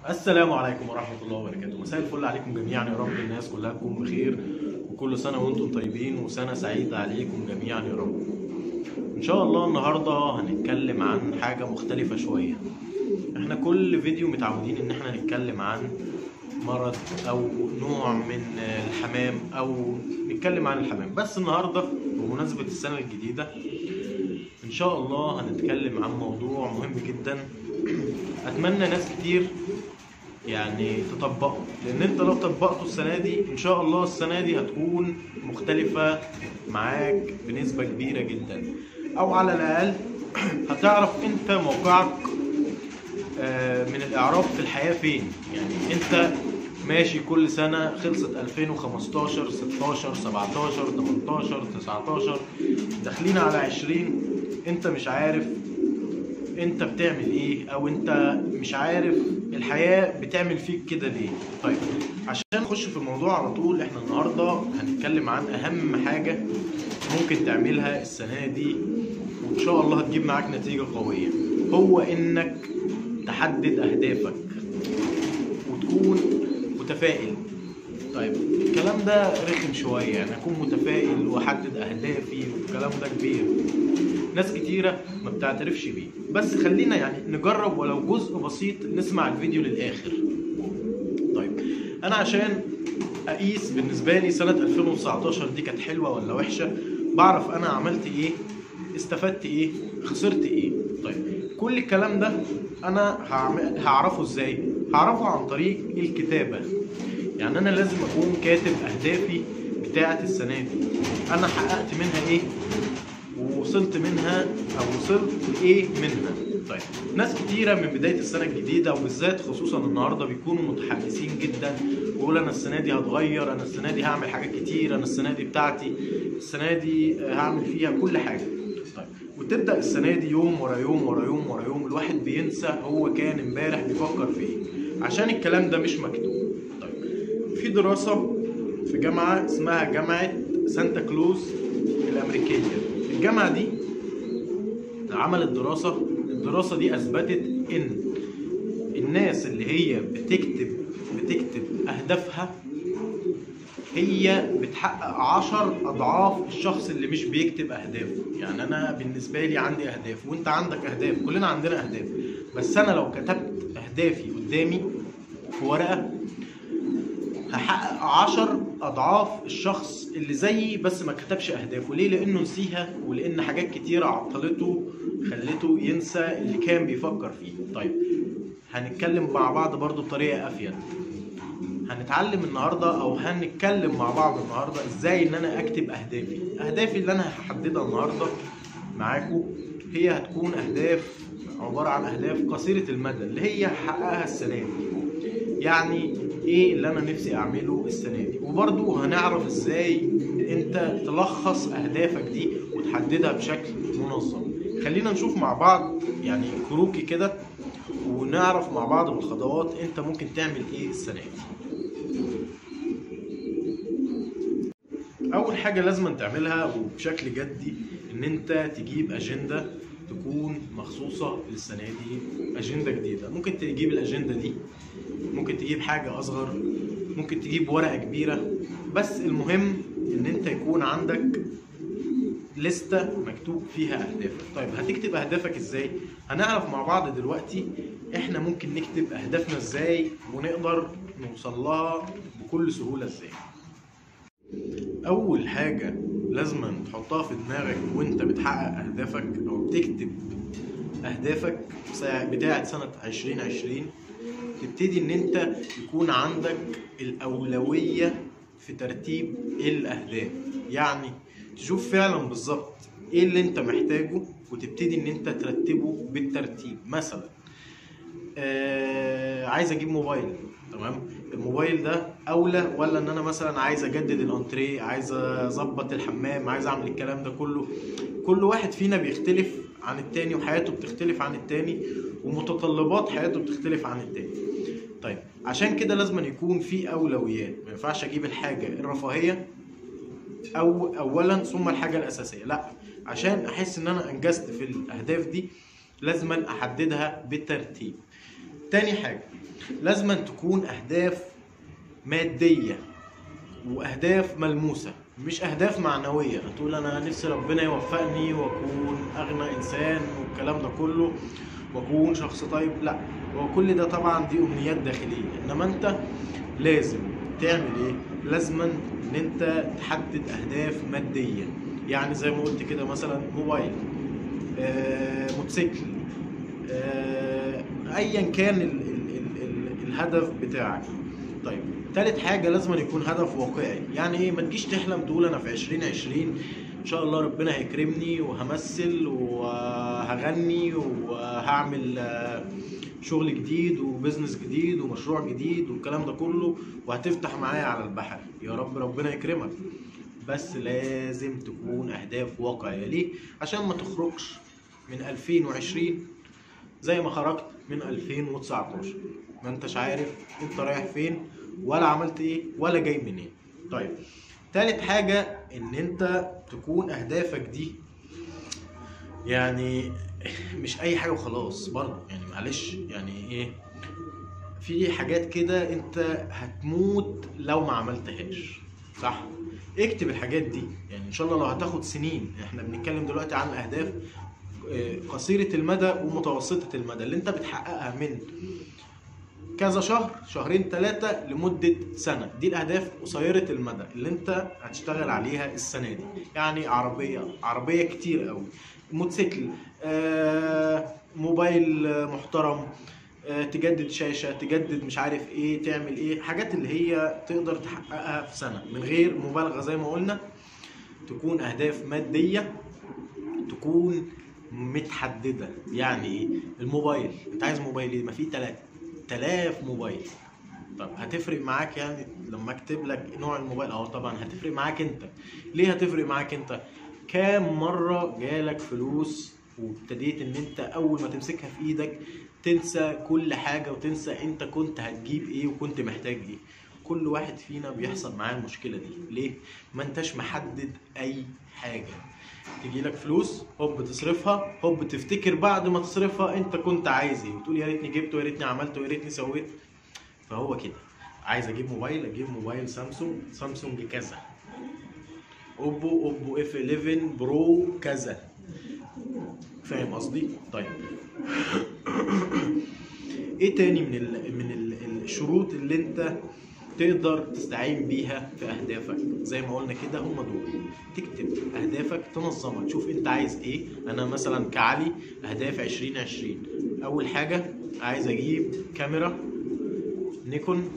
السلام عليكم ورحمة الله وبركاته مساء الفل عليكم جميعا يا رب الناس كلها تكون بخير وكل سنة وانتم طيبين وسنة سعيدة عليكم جميعا يا رب ان شاء الله النهاردة هنتكلم عن حاجة مختلفة شوية احنا كل فيديو متعودين ان احنا نتكلم عن مرض او نوع من الحمام او نتكلم عن الحمام بس النهاردة بمناسبة السنة الجديدة ان شاء الله هنتكلم عن موضوع مهم جدا اتمنى ناس كتير يعني تطبقه لان انت لو طبقته السنه دي ان شاء الله السنه دي هتكون مختلفه معاك بنسبه كبيره جدا او على الاقل هتعرف انت موقعك آه، من الاعراب في الحياه فين يعني انت ماشي كل سنه خلصت 2015 16 17 18 19 داخلين على 20 انت مش عارف انت بتعمل ايه او انت مش عارف الحياة بتعمل فيك كده ليه طيب عشان نخش في الموضوع على طول احنا النهاردة هنتكلم عن اهم حاجة ممكن تعملها السنة دي وان شاء الله هتجيب معاك نتيجة قوية هو انك تحدد اهدافك وتكون متفائل طيب الكلام ده رخم شوية يعني أكون متفائل وأحدد أهدافي والكلام ده كبير ناس كتيرة ما بتعترفش بيه بس خلينا يعني نجرب ولو جزء بسيط نسمع الفيديو للآخر طيب أنا عشان أقيس بالنسبة لي سنة 2019 دي كانت حلوة ولا وحشة بعرف أنا عملت إيه استفدت إيه خسرت إيه طيب كل الكلام ده أنا هعمل- هعرفه إزاي هعرفه عن طريق الكتابة يعني انا لازم اكون كاتب اهدافي بتاعه السنه دي انا حققت منها ايه ووصلت منها او وصلت لايه منها طيب ناس كتيره من بدايه السنه الجديده وبالذات خصوصا النهارده بيكونوا متحمسين جدا ويقول انا السنه دي هتغير انا السنه دي هعمل حاجات كتير انا السنه دي بتاعتي السنه دي آه، هعمل فيها كل حاجه طيب وتبدا السنه دي يوم ورا يوم ورا يوم ورا يوم الواحد بينسى هو كان امبارح بيفكر في ايه عشان الكلام ده مش مكتوب طيب في دراسة في جامعة اسمها جامعة سانتا كلوز الأمريكية الجامعة دي عملت دراسة الدراسة دي أثبتت إن الناس اللي هي بتكتب بتكتب أهدافها هي بتحقق عشر أضعاف الشخص اللي مش بيكتب أهدافه يعني أنا بالنسبة لي عندي أهداف وأنت عندك أهداف كلنا عندنا أهداف بس أنا لو كتبت أهدافي قدامي في ورقة هحقق عشر اضعاف الشخص اللي زيي بس ما كتبش اهدافه ليه لانه نسيها ولان حاجات كتيره عطلته خلته ينسى اللي كان بيفكر فيه طيب هنتكلم مع بعض برضو بطريقه افيد هنتعلم النهارده او هنتكلم مع بعض النهارده ازاي ان انا اكتب اهدافي اهدافي اللي انا هحددها النهارده معاكم هي هتكون اهداف عباره عن اهداف قصيره المدى اللي هي هحققها السنه دي يعني ايه اللي انا نفسي اعمله السنه دي وبرضه هنعرف ازاي انت تلخص اهدافك دي وتحددها بشكل منظم خلينا نشوف مع بعض يعني كروكي كده ونعرف مع بعض بالخطوات انت ممكن تعمل ايه السنه دي اول حاجه لازم تعملها وبشكل جدي ان انت تجيب اجنده تكون مخصوصه للسنه دي اجنده جديده ممكن تجيب الاجنده دي ممكن تجيب حاجه اصغر ممكن تجيب ورقه كبيره بس المهم ان انت يكون عندك لستة مكتوب فيها أهدافك طيب هتكتب أهدافك إزاي؟ هنعرف مع بعض دلوقتي إحنا ممكن نكتب أهدافنا إزاي ونقدر نوصل لها بكل سهولة إزاي أول حاجة لازم تحطها في دماغك وأنت بتحقق أهدافك أو بتكتب أهدافك بتاعة سنة 2020 تبتدي إن أنت يكون عندك الأولوية في ترتيب الأهداف يعني تشوف فعلا بالظبط ايه اللي انت محتاجه وتبتدي ان انت ترتبه بالترتيب مثلا آه عايز اجيب موبايل تمام الموبايل ده اولى ولا ان انا مثلا عايز اجدد الانتريه عايز اظبط الحمام عايز اعمل الكلام ده كله كل واحد فينا بيختلف عن التاني وحياته بتختلف عن التاني ومتطلبات حياته بتختلف عن التاني طيب عشان كده لازم يكون في اولويات ما ينفعش اجيب الحاجه الرفاهيه او اولا ثم الحاجه الاساسيه لا عشان احس ان انا انجزت في الاهداف دي لازم احددها بالترتيب تاني حاجه لازم تكون اهداف ماديه واهداف ملموسه مش اهداف معنويه تقول انا نفسي ربنا يوفقني واكون اغنى انسان والكلام ده كله واكون شخص طيب لا هو كل ده طبعا دي امنيات داخليه انما انت لازم تعمل ايه لازما ان انت تحدد اهداف ماديه يعني زي ما قلت كده مثلا موبايل آه، موتوسيكل آه، ايا كان ال ال ال ال الهدف بتاعك طيب تالت حاجة لازم يكون هدف واقعي يعني ايه ما تجيش تحلم تقول انا في 2020 ان شاء الله ربنا هيكرمني وهمثل وهغني وهعمل آه، شغل جديد وبزنس جديد ومشروع جديد والكلام ده كله وهتفتح معايا على البحر يا رب ربنا يكرمك بس لازم تكون اهداف واقعية ليه عشان ما تخرجش من 2020 زي ما خرجت من 2019 ما انتش عارف انت رايح فين ولا عملت ايه ولا جاي منين طيب تالت حاجة ان انت تكون اهدافك دي يعني مش اي حاجة وخلاص برضه يعني معلش يعني ايه في حاجات كده انت هتموت لو ما عملتهاش صح اكتب الحاجات دي يعني ان شاء الله لو هتاخد سنين احنا بنتكلم دلوقتي عن اهداف آه، قصيرة المدى ومتوسطة المدى اللي انت بتحققها من كذا شهر شهرين ثلاثة لمدة سنة دي الأهداف قصيرة المدى اللي أنت هتشتغل عليها السنة دي يعني عربية عربية كتير قوي موتوسيكل آه، موبايل آه، محترم آه، تجدد شاشة تجدد مش عارف ايه تعمل ايه حاجات اللي هي تقدر تحققها في سنة من غير مبالغة زي ما قلنا تكون أهداف مادية تكون متحددة يعني ايه الموبايل انت عايز موبايل ايه ما في 3000 موبايل طب هتفرق معاك يعني لما اكتب لك نوع الموبايل اه طبعا هتفرق معاك انت ليه هتفرق معاك انت كام مرة جالك فلوس وابتديت ان انت اول ما تمسكها في ايدك تنسى كل حاجة وتنسى انت كنت هتجيب ايه وكنت محتاج ايه كل واحد فينا بيحصل معاه المشكلة دي ليه ما انتش محدد اي حاجة تجي لك فلوس هوب تصرفها هوب تفتكر بعد ما تصرفها انت كنت عايز ايه وتقول يا ريتني جبت ويا ريتني عملت ويا ريتني سويت فهو كده عايز اجيب موبايل اجيب موبايل سامسونج سامسونج كذا اوبو اوبو اف 11 برو كذا فاهم قصدي طيب ايه تاني من ال من ال الشروط اللي انت تقدر تستعين بيها في اهدافك زي ما قلنا كده هم دول تكتب اهدافك تنظمها تشوف انت عايز ايه انا مثلا كعلي اهداف 2020 اول حاجه عايز اجيب كاميرا نيكون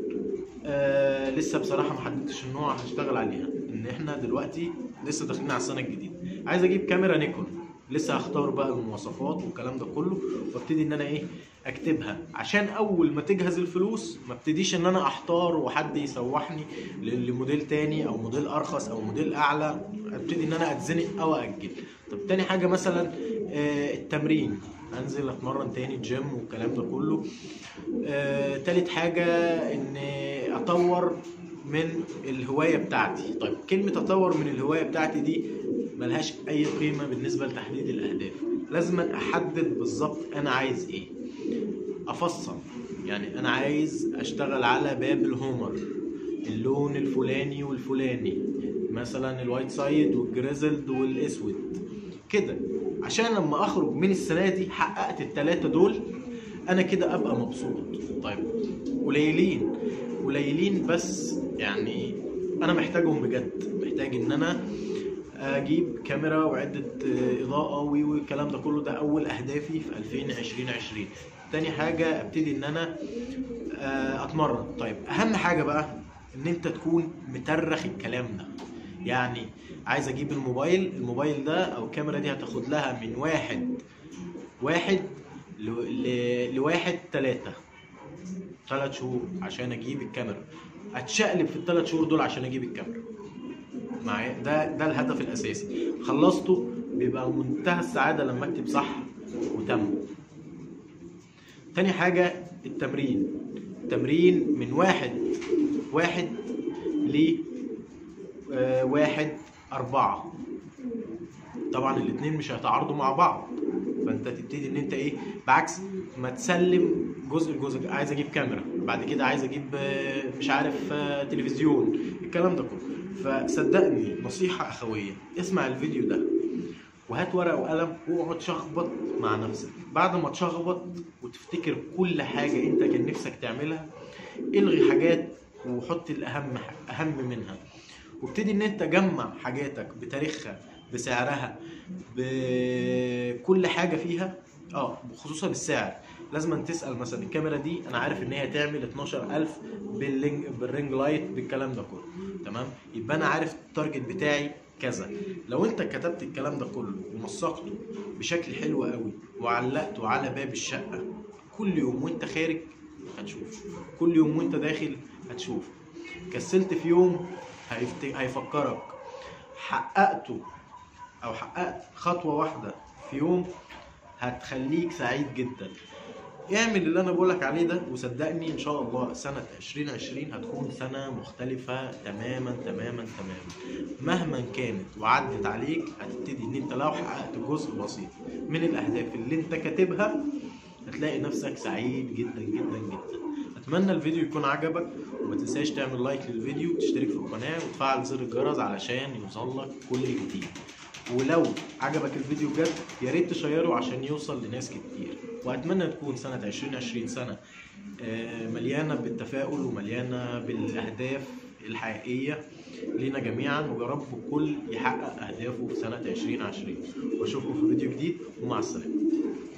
آه لسه بصراحه ما حددتش النوع هشتغل عليها ان احنا دلوقتي لسه داخلين على السنه الجديده عايز اجيب كاميرا نيكون لسه هختار بقى المواصفات والكلام ده كله وابتدي ان انا ايه اكتبها عشان اول ما تجهز الفلوس ما ابتديش ان انا احتار وحد يسوحني ل- لموديل تاني او موديل ارخص او موديل اعلى ابتدي ان انا اتزنق او اجل طب تاني حاجه مثلا آه، التمرين انزل اتمرن تاني جيم والكلام ده كله آه، تالت حاجه ان اطور من الهوايه بتاعتي طيب كلمه اطور من الهوايه بتاعتي دي ملهاش اي قيمه بالنسبه لتحديد الاهداف لازم احدد بالظبط انا عايز ايه افصل يعني انا عايز اشتغل على باب الهومر اللون الفلاني والفلاني مثلا الوايت سايد والجريزلد والاسود كده عشان لما اخرج من السنه دي حققت التلاتة دول انا كده ابقى مبسوط طيب قليلين قليلين بس يعني انا محتاجهم بجد محتاج ان انا اجيب كاميرا وعده آه، اضاءه وي وي الكلام ده كله ده اول اهدافي في 2020 تاني حاجه ابتدي ان انا آه، اتمرن طيب اهم حاجه بقى ان انت تكون مترخ الكلام ده يعني عايز اجيب الموبايل الموبايل ده او الكاميرا دي هتاخد لها من واحد واحد ل... ل... لواحد تلاتة ثلاث شهور عشان اجيب الكاميرا اتشقلب في الثلاث شهور دول عشان اجيب الكاميرا معايا ده ده الهدف الاساسي خلصته بيبقى منتهى السعاده لما اكتب صح وتم تاني حاجه التمرين التمرين من واحد واحد ل آه، واحد أربعة طبعا الاتنين مش هيتعارضوا مع بعض فانت تبتدي ان انت ايه بعكس ما تسلم جزء لجزء عايز اجيب كاميرا بعد كده عايز اجيب آه، مش عارف آه، تلفزيون الكلام ده كله فصدقني نصيحه اخويه اسمع الفيديو ده وهات ورقه وقلم واقعد شخبط مع نفسك بعد ما تشخبط وتفتكر كل حاجه انت كان نفسك تعملها الغي حاجات وحط الاهم اهم منها وابتدي ان انت جمع حاجاتك بتاريخها بسعرها بكل حاجه فيها اه خصوصا السعر لازم أن تسال مثلا الكاميرا دي انا عارف ان هي تعمل 12000 بالرينج بالرينج لايت بالكلام ده كله تمام يبقى انا عارف التارجت بتاعي كذا لو انت كتبت الكلام ده كله ونسقته بشكل حلو قوي وعلقته على باب الشقه كل يوم وانت خارج هتشوف كل يوم وانت داخل هتشوف كسلت في يوم هيفت... هيفكرك حققته او حققت خطوه واحده في يوم هتخليك سعيد جدا اعمل اللي انا بقولك عليه ده وصدقني ان شاء الله سنة 2020 هتكون سنة مختلفة تماما تماما تماما مهما كانت وعدت عليك هتبتدي ان انت لو حققت جزء بسيط من الاهداف اللي انت كاتبها هتلاقي نفسك سعيد جدا جدا جدا اتمنى الفيديو يكون عجبك وما تنساش تعمل لايك للفيديو وتشترك في القناة وتفعل زر الجرس علشان يوصلك كل جديد ولو عجبك الفيديو بجد يا ريت تشيره عشان يوصل لناس كتير واتمنى تكون سنه 2020 سنه آه، مليانه بالتفاؤل ومليانه بالاهداف الحقيقيه لينا جميعا ويا رب الكل يحقق اهدافه في سنه 2020 واشوفكم في فيديو جديد ومع السلامه